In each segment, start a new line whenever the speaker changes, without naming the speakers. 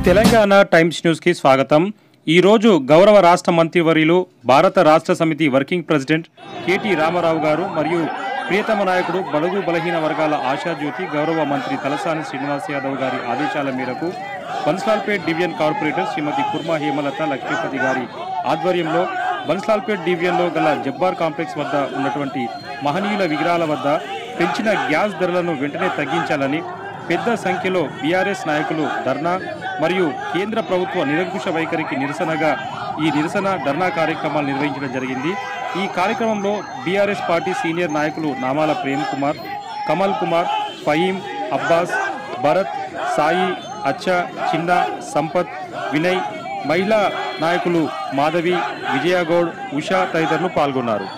Telangana times న్యూస్కి స్వాగతం ఈరోజు గౌరవ రాష్ట్ర మంత్రివర్యులు భారత రాష్ట్ర సమితి వర్కింగ్ ప్రెసిడెంట్ కేటీ రామారావు గారు మరియు ప్రియతమ నాయకుడు బడుగు బలహీన వర్గాల ఆశాజ్యోతి గౌరవ మంత్రి తలసాని శ్రీనివాస్ యాదవ్ గారి ఆదేశాల మేరకు బన్స్లాల్పేట్ డివిజన్ కార్పొరేటర్ శ్రీమతి కుర్మా హేమలత లక్ష్మీపతి గారి ఆధ్వర్యంలో బన్స్లాల్పేట్ డివిజన్లో గల జబ్బార్ కాంప్లెక్స్ వద్ద ఉన్నటువంటి మహనీయుల విగ్రహాల వద్ద పెంచిన గ్యాస్ ధరలను వెంటనే తగ్గించాలని పెద్ద సంఖ్యలో బీఆర్ఎస్ నాయకులు ధర్నా మరియు కేంద్ర ప్రభుత్వ నిరంకుశ వైఖరికి నిరసనగా ఈ నిరసన ధర్నా కార్యక్రమాలు నిర్వహించడం జరిగింది ఈ కార్యక్రమంలో బీఆర్ఎస్ పార్టీ సీనియర్ నాయకులు నామాల ప్రేమ్ కుమార్ కమల్ కుమార్ ఫహీం అబ్బాస్ భరత్ సాయి అచ్చ చిన్న సంపత్ వినయ్ మహిళా నాయకులు మాధవి విజయగౌడ్ ఉషా తదితరులు పాల్గొన్నారు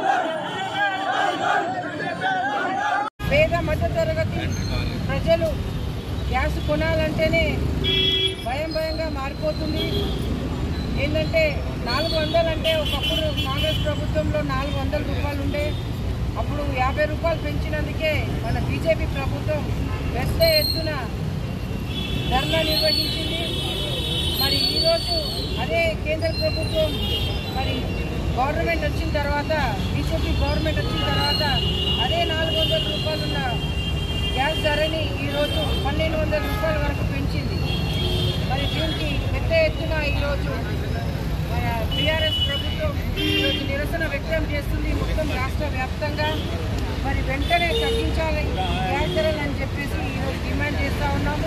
పేద మధ్యతరగతి ప్రజలు గ్యాస్ కొనాలంటేనే భయం భయంగా మారిపోతుంది ఏంటంటే నాలుగు వందలు అంటే ఒకప్పుడు కాంగ్రెస్ ప్రభుత్వంలో నాలుగు వందల రూపాయలు ఉండే అప్పుడు యాభై రూపాయలు పెంచినందుకే మన బీజేపీ ప్రభుత్వం పెద్ద ఎత్తున ధర్నా నిర్వహించింది మరి ఈరోజు అదే కేంద్ర ప్రభుత్వం మరి గవర్నమెంట్ వచ్చిన తర్వాత బీజేపీ గవర్నమెంట్ వచ్చిన తర్వాత అదే నాలుగు వందల రూపాయలున్న గ్యాస్ ధరని ఈరోజు పన్నెండు వందల రూపాయల వరకు పెంచింది మరి దీనికి పెద్ద ఎత్తున ఈరోజు మన టీఆర్ఎస్ ప్రభుత్వం ఈరోజు నిరసన వ్యక్తం చేస్తుంది మొత్తం రాష్ట్ర వ్యాప్తంగా మరి వెంటనే తగ్గించాలి గ్యాస్ ధరలు అని చెప్పేసి ఈరోజు డిమాండ్ చేస్తూ ఉన్నాము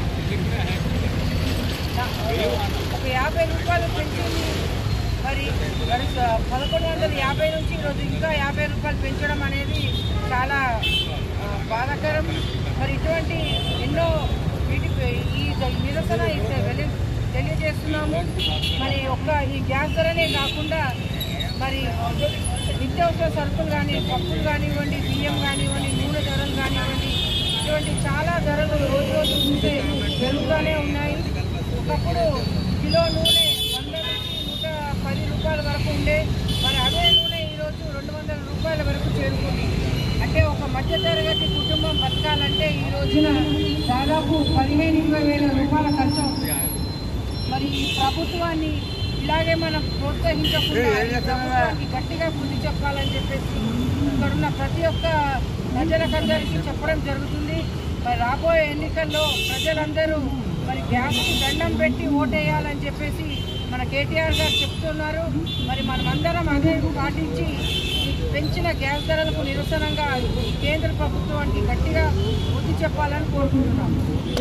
ఒక యాభై రూపాయలు పెంచింది మరి మరి స- పదకొండు వందల యాభై నుంచి ఈరోజు ఇంకా యాభై రూపాయలు పెంచడం అనేది చాలా ఆ, బాధాకరం మరి ఇటువంటి ఎన్నో వీటి ఈ నిరసన ఇది వెలి తెలియజేస్తున్నాము మరి ఒక్క ఈ గ్యాస్ ధరనే కాకుండా మరి నిత్యావసర సరుకులు కానీ పప్పులు కానివ్వండి బియ్యం కానివ్వండి నూనె ధరలు కానివ్వండి ఇటువంటి చాలా ధరలు రోజు రోజు చూస్తే పెరుగుతూనే ఉన్నాయి ఒకప్పుడు కిలో నూనె వంద నుంచి నూట పది రూపాయల వరకు ఉండే మరి అదే నూనె ఈరోజు రెండు వందల రూపాయల వరకు చేరుకుంది అంటే ఒక మధ్యతరగతి కుటుంబం బతకాలంటే ఈ రోజున దాదాపు పదిహేను ఇరవై వేల రూపాయల ఖర్చు అవుతుంది మరి ఈ ప్రభుత్వాన్ని ఇలాగే మనం ప్రోత్సహించకుండా ఈ ప్రభుత్వానికి గట్టిగా బుద్ధి చెప్పాలని చెప్పేసి ఇక్కడున్న ప్రతి ఒక్క ప్రజలకందరికీ చెప్పడం జరుగుతుంది మరి రాబోయే ఎన్నికల్లో ప్రజలందరూ మరి గ్యాస్కి దండం పెట్టి ఓటేయాలని చెప్పేసి మన కేటీఆర్ గారు చెప్తున్నారు మరి మనమందరం అదే పాటించి ఈ పెంచిన గ్యాస్ ధరలకు నిరసనంగా ఈ కేంద్ర ప్రభుత్వానికి గట్టిగా బుద్ధి చెప్పాలని కోరుకుంటున్నాం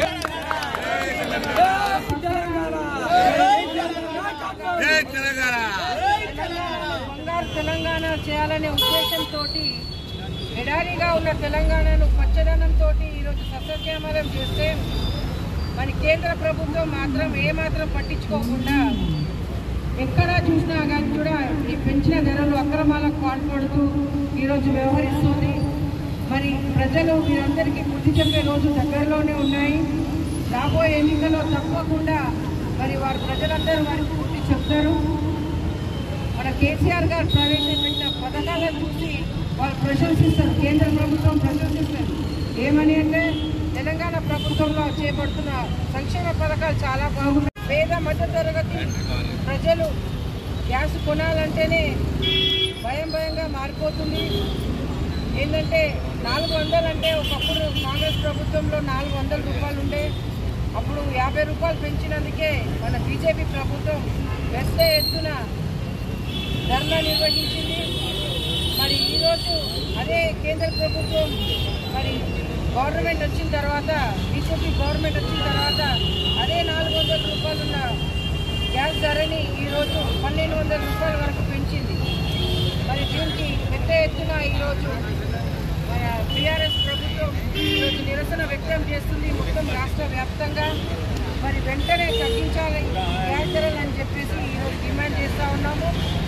బంగారు తెలంగాణ చేయాలనే ఉద్దేశంతో ఎడారిగా ఉన్న తెలంగాణను పచ్చదనంతో ఈరోజు సస్యశ్యామలం చేస్తే మరి కేంద్ర ప్రభుత్వం మాత్రం ఏమాత్రం పట్టించుకోకుండా ఎక్కడా చూసినా కానీ కూడా ఈ పెంచిన ధరలు అక్రమాలకు పాల్పడుతూ ఈరోజు వ్యవహరిస్తుంది మరి ప్రజలు వీరందరికీ బుద్ధి చెప్పే రోజు దగ్గరలోనే ఉన్నాయి రాబోయే ఎన్నికల్లో తప్పకుండా మరి వారు ప్రజలందరూ వారికి బుద్ధి చెప్తారు మన కేసీఆర్ గారు ప్రవేశపెట్టిన పథకాలను చూసి వాళ్ళు ప్రశంసిస్తారు కేంద్ర ప్రభుత్వం ప్రశంసిస్తారు ఏమని అంటే తెలంగాణ ప్రభుత్వంలో చేపడుతున్న సంక్షేమ పథకాలు చాలా బాగున్నాయి పేద మధ్యతరగతి ప్రజలు గ్యాస్ కొనాలంటేనే భయం భయంగా మారిపోతుంది ఏంటంటే నాలుగు వందలు అంటే ఒకప్పుడు కాంగ్రెస్ ప్రభుత్వంలో నాలుగు వందల రూపాయలు ఉండే అప్పుడు యాభై రూపాయలు పెంచినందుకే మన బీజేపీ ప్రభుత్వం పెద్ద ఎత్తున ధర్నా నిర్వహించింది మరి ఈరోజు అదే కేంద్ర ప్రభుత్వం మరి గవర్నమెంట్ వచ్చిన తర్వాత బీజేపీ గవర్నమెంట్ వచ్చిన తర్వాత అదే నాలుగు వందల రూపాయలున్న గ్యాస్ ధరని ఈరోజు పన్నెండు వందల రూపాయల వరకు పెంచింది మరి దీనికి పెద్ద ఎత్తున ఈరోజు మన టీఆర్ఎస్ ప్రభుత్వం ఈరోజు నిరసన వ్యక్తం చేస్తుంది మొత్తం రాష్ట్ర వ్యాప్తంగా మరి వెంటనే తగ్గించాలి గ్యాస్ ధరలు అని చెప్పేసి ఈరోజు డిమాండ్ చేస్తూ ఉన్నాము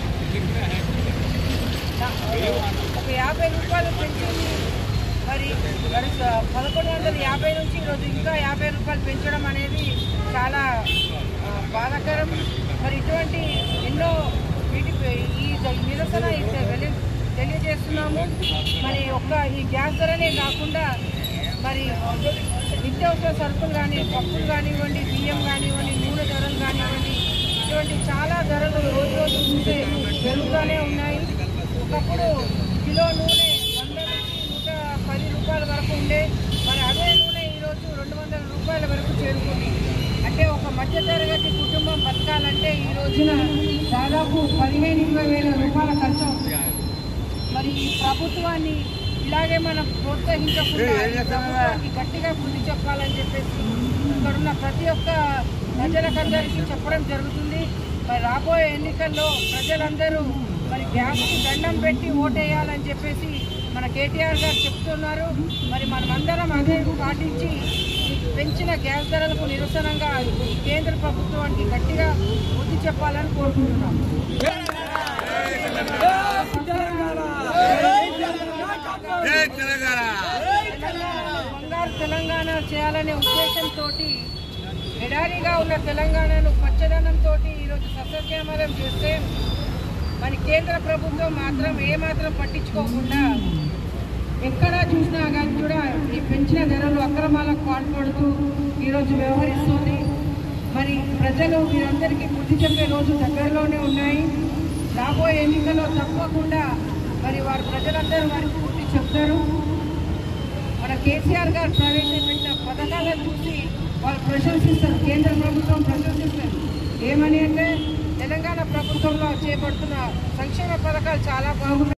ఒక యాభై రూపాయలు పెంచింది మరి మరి స- పదకొండు వందల యాభై నుంచి ఈరోజు ఇంకా యాభై రూపాయలు పెంచడం అనేది చాలా ఆ, బాధాకరం మరి ఇటువంటి ఎన్నో వీటి ఈ నిరసన ఇది వెలి తెలియజేస్తున్నాము మరి ఒక్క ఈ గ్యాస్ ధరనే కాకుండా మరి నిత్యావసర సరుకులు కానీ పప్పులు కానివ్వండి బియ్యం కానివ్వండి నూనె ధరలు కానివ్వండి ఇటువంటి చాలా ధరలు రోజు రోజు చూస్తే పెరుగుతూనే ఉన్నాయి ఒకప్పుడు కిలో నూనె వంద నుంచి నూట పది రూపాయల వరకు ఉండే మరి అదే నూనె ఈరోజు రెండు వందల రూపాయల వరకు చేరుకుంది అంటే ఒక మధ్యతరగతి కుటుంబం బతకాలంటే ఈ రోజున దాదాపు పదిహేను ఇరవై వేల రూపాయల ఖర్చు అవుతుంది మరి ఈ ప్రభుత్వాన్ని ఇలాగే మనం ప్రోత్సహించకుండా ఈ ప్రభుత్వానికి గట్టిగా బుద్ధి చెప్పాలని చెప్పేసి ఇక్కడ ఉన్న ప్రతి ఒక్క ప్రజలకందరికీ చెప్పడం జరుగుతుంది మరి రాబోయే ఎన్నికల్లో ప్రజలందరూ మరి గ్యాస్కి దండం పెట్టి ఓటేయాలని చెప్పేసి మన కేటీఆర్ గారు చెప్తున్నారు మరి మనమందరం అదే పాటించి ఈ పెంచిన గ్యాస్ ధరలకు నిరసనంగా ఈ కేంద్ర ప్రభుత్వానికి గట్టిగా బుద్ధి చెప్పాలని కోరుకుంటున్నాం బంగారు తెలంగాణ చేయాలనే ఉద్దేశంతో ఎడారిగా ఉన్న తెలంగాణను పచ్చదనంతో ఈరోజు సస్యశ్యామలం చేస్తే మరి కేంద్ర ప్రభుత్వం మాత్రం ఏమాత్రం పట్టించుకోకుండా ఎక్కడా చూసినా కానీ కూడా ఈ పెంచిన ధరలు అక్రమాలకు పాల్పడుతూ ఈరోజు వ్యవహరిస్తుంది మరి ప్రజలు వీరందరికీ బుద్ధి చెప్పే రోజు దగ్గరలోనే ఉన్నాయి రాబోయే ఎన్నికల్లో తప్పకుండా మరి వారు ప్రజలందరూ వారికి బుద్ధి చెప్తారు మన కేసీఆర్ గారు ప్రవేశపెట్టిన పథకాలను చూసి వాళ్ళు ప్రశంసిస్తారు కేంద్ర ప్రభుత్వం ప్రశంసిస్తారు ఏమని అంటే తెలంగాణ ప్రభుత్వంలో చేపడుతున్న సంక్షేమ పథకాలు చాలా బాగున్నాయి